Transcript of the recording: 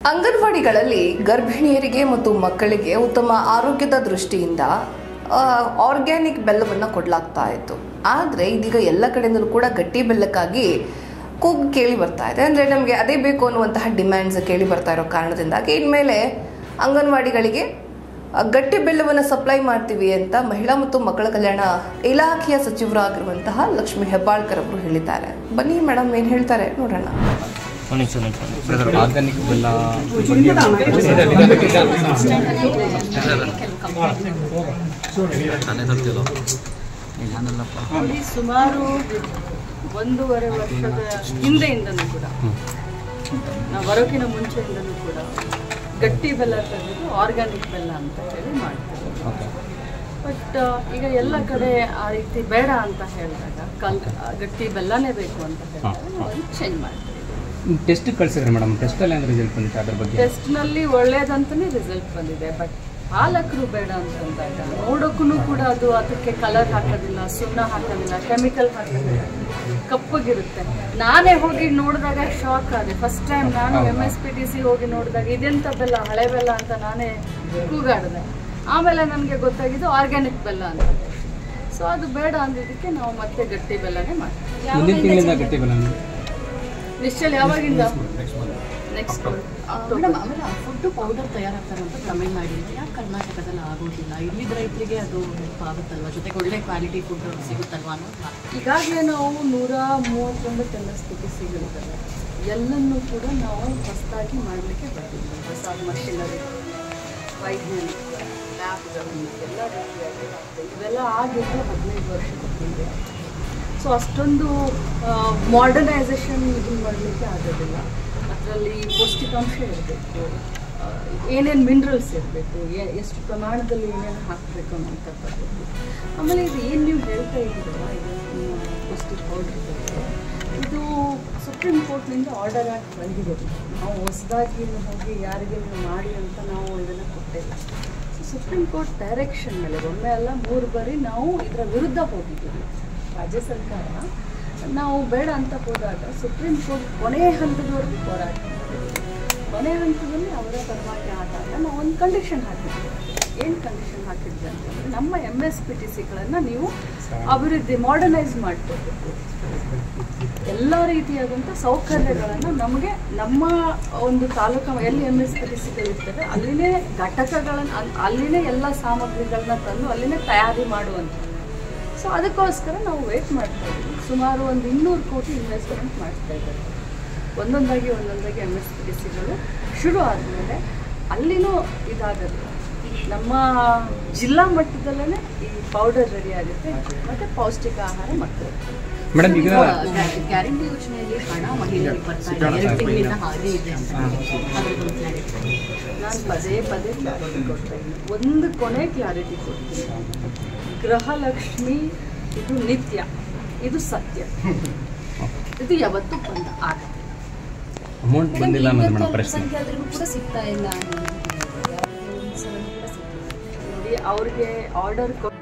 ಅಂಗನವಾಡಿಗಳಲ್ಲಿ ಗರ್ಭಿಣಿಯರಿಗೆ ಮತ್ತು ಮಕ್ಕಳಿಗೆ ಉತ್ತಮ ಆರೋಗ್ಯದ ದೃಷ್ಟಿಯಿಂದ ಆರ್ಗ್ಯಾನಿಕ್ ಬೆಲ್ಲವನ್ನು ಕೊಡಲಾಗ್ತಾ ಇತ್ತು ಆದರೆ ಇದೀಗ ಎಲ್ಲ ಕಡೆಯಿಂದಲೂ ಕೂಡ ಗಟ್ಟಿ ಬೆಲ್ಲಕ್ಕಾಗಿ ಕೂಗು ಕೇಳಿ ಬರ್ತಾ ಇದೆ ಅಂದರೆ ನಮಗೆ ಅದೇ ಬೇಕು ಅನ್ನುವಂತಹ ಡಿಮ್ಯಾಂಡ್ಸ್ ಕೇಳಿ ಬರ್ತಾ ಇರೋ ಕಾರಣದಿಂದಾಗಿ ಇನ್ಮೇಲೆ ಅಂಗನವಾಡಿಗಳಿಗೆ ಆ, ಗಟ್ಟಿ ಬೆಲ್ಲವನ್ನು ಸಪ್ಲೈ ಮಾಡ್ತೀವಿ ಅಂತ ಮಹಿಳಾ ಮತ್ತು ಮಕ್ಕಳ ಕಲ್ಯಾಣ ಇಲಾಖೆಯ ಸಚಿವರಾಗಿರುವಂತಹ ಲಕ್ಷ್ಮೀ ಹೆಬ್ಬಾಳ್ಕರ್ ಅವರು ಹೇಳಿದ್ದಾರೆ ಬನ್ನಿ ಮೇಡಮ್ ಏನು ಹೇಳ್ತಾರೆ ನೋಡೋಣ ಒಂದು ನಿಮಿಷ ಒಂದು ನಿಮಿಷ ಬ್ರದರ್ ಆರ್ಗಾನಿಕ್ ಬೆಲ್ಲ ನಾನಲ್ಲಪ್ಪ ನೋಡಿ ಸುಮಾರು ಒಂದೂವರೆ ವರ್ಷದ ಹಿಂದೆಯಿಂದನೂ ಕೂಡ ನಾವು ಬರೋಕಿನ ಮುಂಚೆಯಿಂದನೂ ಕೂಡ ಗಟ್ಟಿ ಬೆಲ್ಲ ತೆಗೆದು ಆರ್ಗ್ಯಾನಿಕ್ ಬೆಲ್ಲ ಅಂತ ಹೇಳಿ ಮಾಡ್ತೀವಿ ಓಕೆ ಬಟ್ ಈಗ ಎಲ್ಲ ಕಡೆ ಆ ರೀತಿ ಬೇಡ ಅಂತ ಹೇಳಿದಾಗ ಕಲ್ ಗಟ್ಟಿ ಬೆಲ್ಲನೇ ಬೇಕು ಅಂತ ಹೇಳಿದಾಗ ನಾವು ಚೇಂಜ್ ಮಾಡ್ತೀವಿ ಟೆಸ್ಟ್ ಕಳ್ಸಿದ್ರಿ ಮೇಡಮ್ ಟೆಸ್ಟಲ್ಲಿ ಏನು ರಿಸಲ್ಟ್ ಬಂದಿತ್ತು ಅದ್ರ ಬಗ್ಗೆ ಟೆಸ್ಟ್ನಲ್ಲಿ ಒಳ್ಳೇದಂತಲೇ ರಿಸಲ್ಟ್ ಬಂದಿದೆ ಬಟ್ ಪಾಲಕರು ಬೇಡ ಅಂತಂದಾಗ ನೋಡೋಕ್ಕೂ ಕೂಡ ಅದು ಅದಕ್ಕೆ ಕಲರ್ ಹಾಕೋದಿಲ್ಲ ಸುಣ್ಣ ಹಾಕೋದಿಲ್ಲ ಕೆಮಿಕಲ್ ಹಾಕೋದಿಲ್ಲ ಕಪ್ಪಗಿರುತ್ತೆ ನಾನೇ ಹೋಗಿ ನೋಡಿದಾಗ ಶಾಕ್ ಆದೆ ಫಸ್ಟ್ ಟೈಮ್ ನಾನು M S P T C ಹೋಗಿ ನೋಡಿದಾಗ ಇದೆಂಥ ಬೆಲ್ಲ ಹಳೆ ಬೆಲ್ಲ ಅಂತ ನಾನೇ ಕೂಗಾಡಿದೆ ಆಮೇಲೆ ನನಗೆ ಗೊತ್ತಾಗಿದ್ದು ಆರ್ಗ್ಯಾನಿಕ್ ಬೆಲ್ಲ ಅಂತ ಸೊ ಅದು ಬೇಡ ಅಂದಿದ್ದಕ್ಕೆ ನಾವು ಮತ್ತೆ ಗಟ್ಟಿ ಬೆಲ್ಲನೇ ಮಾಡ್ತೀವಿ ಮುಂದಿನ ತಿಂಗಳಿಂದ ಗಟ್ಟಿ ಬೆಲ್ಲ ನಿಶ್ಚಲ್ ಯಾವಾಗಿಂದ ನೆಕ್ಸ್ಟ್ ಮೇಡಮ್ ಆಮೇಲೆ ಫುಡ್ ಪೌಡರ್ ತಯಾರಾಗ್ತಾರೆ ಅಂತ ತಮಿಳ್ನಾಡಿಂದ ಯಾಕೆ ಕರ್ನಾಟಕದಲ್ಲಿ ಆಗೋದಿಲ್ಲ ಇಲ್ಲಿದ್ದ ರೈತರಿಗೆ ಅದು ಹೆಲ್ಪ್ ಆಗುತ್ತಲ್ವಾ ಜೊತೆಗೆ ಒಳ್ಳೆ ಕ್ವಾಲಿಟಿ ಫುಡ್ ಸಿಗುತ್ತಲ್ವಾ ಅನ್ನೋದು ಈಗಾಗಲೇ ನಾವು ನೂರ ಮೂವತ್ತೊಂಬತ್ತು ಎಮ್ ಎಸ್ ಪಿ ಟಿ ಸಿಗಳಿದ್ದಾವೆ ಎಲ್ಲನೂ ಕೂಡ ನಾವು ಹೊಸದಾಗಿ ಮಾಡಲಿಕ್ಕೆ ಬರ್ತಿದ್ವಿ ಹೊಸ ಮಷಿನರಿ ವೈಜ್ಞಾನಿಕ ಲ್ಯಾಬ್ಗಳು ಎಲ್ಲ ರೀತಿಯಾಗಿ ಆಗ್ತದೆ. ಇವೆಲ್ಲ ಆಗಿದ್ದು ಹದಿನೈದು ವರ್ಷದ ಹಿಂದೆ ಸೊ ಅಷ್ಟೊಂದು ಮಾಡರ್ನೈಸೇಷನ್ ಇದನ್ನು ಮಾಡಲಿಕ್ಕೆ ಆಗೋದಿಲ್ಲ ಅದರಲ್ಲಿ ಪೌಷ್ಟಿಕಾಂಶ ಇರಬೇಕು ಏನೇನು ಮಿನರಲ್ಸ್ ಇರಬೇಕು ಎಷ್ಟು ಪ್ರಮಾಣದಲ್ಲಿ ಏನೇನು ಹಾಕಬೇಕು ಅನ್ನೋಂಥದ್ದು ಆಮೇಲೆ ಇದು ಏನು ನೀವು ಹೇಳ್ತಾ ಇದ್ದೀರಲ್ಲ ಇದು ನಿಮ್ಮ ಪೌಷ್ಟಿಕ ಪೌಡ್ರ್ ಇದು ಸುಪ್ರೀಂ ಕೋರ್ಟ್ನಿಂದ ಆರ್ಡರ್ ಆಗಿ ಬಂದಿದೆ ನಾವು ಹೊಸದಾಗಿ ಇನ್ನು ಹೋಗಿ ಯಾರಿಗೆ ನೀವು ಮಾಡಿ ಅಂತ ನಾವು ಇದನ್ನು ಕೊಟ್ಟಿಲ್ಲ ಸೊ ಸುಪ್ರೀಂ ಕೋರ್ಟ್ ಡೈರೆಕ್ಷನ್ ಮೇಲೆ ಒಮ್ಮೆ ಅಲ್ಲ ಮೂರು ಬಾರಿ ನಾವು ಇದರ ವಿರುದ್ಧ ಹೋಗಿದ್ದೀವಿ ರಾಜ್ಯ ಸರ್ಕಾರ ನಾವು ಬೇಡ ಅಂತ ಹೋದಾಗ ಸುಪ್ರೀಂ ಕೋರ್ಟ್ ಕೊನೆಯ ಹಂತದವರೆಗೂ ಹೋರಾಟ ಮಾಡಿದ್ದೀವಿ. ಕೊನೆ ಹಂತದಲ್ಲಿ ಅವರ ಪರವಾಗಿ ಆದಾಗ ನಾವು ಒಂದು ಕಂಡೀಷನ್ ಹಾಕಿದ್ವಿ ಏನು ಕಂಡೀಷನ್ ಹಾಕಿದ್ವಿ ಅಂತಂದರೆ ನಮ್ಮ ಎಮ್ ಎಸ್ ಪಿ ಟಿ ಸಿಗಳನ್ನು ನೀವು ಅಭಿವೃದ್ಧಿ ಮಾಡರ್ನೈಸ್ ಮಾಡಿಕೊಡ್ಬೇಕು ಎಲ್ಲ ರೀತಿಯಾದಂಥ ಸೌಕರ್ಯಗಳನ್ನು ನಮಗೆ ನಮ್ಮ ಒಂದು ತಾಲೂಕು ಎಲ್ಲಿ ಎಮ್ ಎಸ್ ಪಿ ಟಿ ಸಿಗಳಿರ್ತವೆ ಅಲ್ಲಿನೇ ಘಟಕಗಳನ್ನು ಅಲ್- ಅಲ್ಲಿನೇ ಎಲ್ಲ ಸಾಮಗ್ರಿಗಳನ್ನ ತಂದು ಅಲ್ಲಿನೇ ತಯಾರಿ ಮಾಡುವಂಥದ್ದು ಸೊ ಅದಕ್ಕೋಸ್ಕರ ನಾವು ವೇಟ್ ಮಾಡ್ತಾ ಇದ್ದೀವಿ ಸುಮಾರು ಒಂದು ಇನ್ನೂರು ಕೋಟಿ ಇನ್ವೆಸ್ಟ್ಮೆಂಟ್ ಮಾಡ್ತಾ ಇದ್ದಾರೆ ಒಂದೊಂದಾಗಿ ಒಂದೊಂದಾಗಿ ಎಮ್ ಎಸ್ ಪಿ ಟಿ ಸಿಗಳು ಶುರು ಆದಮೇಲೆ ಅಲ್ಲಿನೂ ಇದಾಗುತ್ತೆ ನಮ್ಮ ಜಿಲ್ಲಾ ಮಟ್ಟದಲ್ಲೇ ಈ ಪೌಡರ್ ರೆಡಿ ಆಗುತ್ತೆ ಮತ್ತು ಪೌಷ್ಟಿಕ ಆಹಾರ ಮಕ್ಕಳು ಮೇಡಮ್ ಈಗ ಗ್ಯಾರಂಟಿ ಯೋಜನೆಯಲ್ಲಿ ಹಣ ಮಹಿಳೆಯರಿಗೆ ಬರ್ತಾ ಇದೆ ಎರಡು ತಿಂಗಳಿಂದ ಹಾಗೆ ಇದೆ ಅಂತ ಅದ್ರದ್ದು ಕ್ಲಾರಿಟಿ ನಾನು ಪದೇ ಪದೇ ಕ್ಲಾರಿಟಿ ಕೊಡ್ತಾ ಇದ್ದೀನಿ ಒಂದು ಕೊನೆ ಕ್ಲಾರಿಟಿ ಕೊಡ್ತೀನಿ ಗೃಹಲಕ್ಷ್ಮಿ ಇದು ನಿತ್ಯ ಇದು ಸತ್ಯ ಇದು ಯಾವತ್ತೂ ಬಂದ ಆಗತ್ತೆ ಅಮೌಂಟ್ ಬಂದಿಲ್ಲ ಅನ್ನೋದು ಮೇಡಮ್ ಪ್ರಶ್ನೆ ಸಂಖ್ಯಾತರಿಗೂ ಕೂಡ ಸಿಗ್ತಾ ಇಲ್ಲ ಅನ್ನೋದು ಯಾವ್ದೇ ಒಂದು ಸಲ ಕೂಡ ಸಿಗ್ತಿಲ್ಲ ನೋಡಿ ಅವ್ರಿಗೆ ಆರ್ಡರ್ ಕೊಟ್ಟು